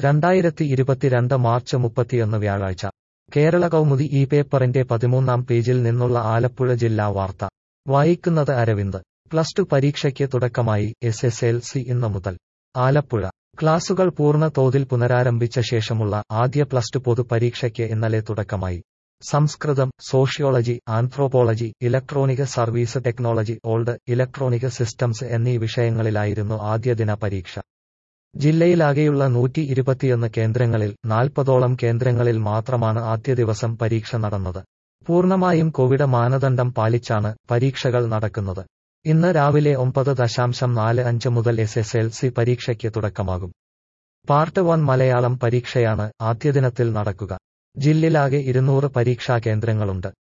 രണ്ടായിരത്തി ഇരുപത്തിരണ്ട് മാർച്ച് മുപ്പത്തിയൊന്ന് വ്യാഴാഴ്ച കേരള കൗമുദി ഈ പേപ്പറിന്റെ പതിമൂന്നാം പേജിൽ നിന്നുള്ള ആലപ്പുഴ ജില്ലാ വാർത്ത വായിക്കുന്നത് അരവിന്ദ് പ്ലസ് ടു പരീക്ഷയ്ക്ക് തുടക്കമായി എസ് എസ് എൽ സി ഇന്ന് മുതൽ ആലപ്പുഴ ക്ലാസുകൾ പൂർണ്ണ തോതിൽ പുനരാരംഭിച്ച ശേഷമുള്ള ആദ്യ പ്ലസ് ടു പൊതുപരീക്ഷയ്ക്ക് ഇന്നലെ തുടക്കമായി സംസ്കൃതം sociology anthropology electronic service technology old electronic systems എന്നീ വിഷയങ്ങളിലായിരുന്നു ആദ്യ ദിന പരീക്ഷ ജില്ലയിലാകെയുള്ള നൂറ്റി ഇരുപത്തിയൊന്ന് കേന്ദ്രങ്ങളിൽ നാൽപ്പതോളം കേന്ദ്രങ്ങളിൽ മാത്രമാണ് ആദ്യ ദിവസം പരീക്ഷ നടന്നത് പൂർണ്ണമായും കോവിഡ് മാനദണ്ഡം പാലിച്ചാണ് പരീക്ഷകൾ നടക്കുന്നത് ഇന്ന് രാവിലെ ഒമ്പത് ദശാംശം നാല് അഞ്ച് മുതൽ എസ് എസ് എൽ സി പരീക്ഷയ്ക്ക് തുടക്കമാകും പാർട്ട് വൺ മലയാളം പരീക്ഷയാണ് ആദ്യ ദിനത്തിൽ നടക്കുക ജില്ലയിലാകെ ഇരുന്നൂറ് പരീക്ഷാ കേന്ദ്രങ്ങളുണ്ട്